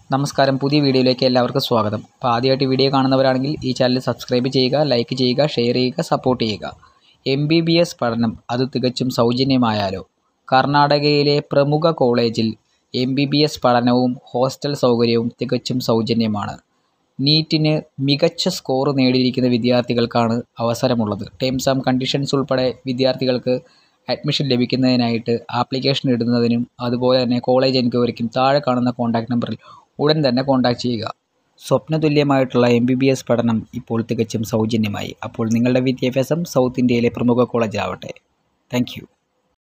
നമസ്കാരം പുതിയ വീഡിയോയിലേക്ക് എല്ലാവർക്കും സ്വാഗതം അപ്പോൾ ആദ്യമായിട്ട് വീഡിയോ കാണുന്നവരാണെങ്കിൽ ഈ ചാനൽ സബ്സ്ക്രൈബ് ചെയ്യുക ലൈക്ക് ചെയ്യുക ഷെയർ ചെയ്യുക സപ്പോർട്ട് ചെയ്യുക എം ബി ബി എസ് പഠനം അത് തികച്ചും സൗജന്യമായാലോ കർണാടകയിലെ പ്രമുഖ കോളേജിൽ എം ബി ബി എസ് പഠനവും ഹോസ്റ്റൽ സൗകര്യവും തികച്ചും സൗജന്യമാണ് നീറ്റിന് മികച്ച സ്കോർ നേടിയിരിക്കുന്ന വിദ്യാർത്ഥികൾക്കാണ് അവസരമുള്ളത് ടേംസ് ആൻഡ് കണ്ടീഷൻസ് ഉൾപ്പെടെ വിദ്യാർത്ഥികൾക്ക് അഡ്മിഷൻ ലഭിക്കുന്നതിനായിട്ട് ആപ്ലിക്കേഷൻ ഇടുന്നതിനും അതുപോലെ തന്നെ കോളേജ് എൻക്വയറിക്കും താഴെ കാണുന്ന കോൺടാക്ട് നമ്പറിൽ ഉടൻ തന്നെ കോൺടാക്ട് ചെയ്യുക സ്വപ്നതുല്യമായിട്ടുള്ള എം ബി ബി എസ് പഠനം ഇപ്പോൾ തികച്ചും സൗജന്യമായി അപ്പോൾ നിങ്ങളുടെ വിദ്യാഭ്യാസം സൗത്ത് ഇന്ത്യയിലെ പ്രമുഖ കോളേജിലാവട്ടെ താങ്ക് യു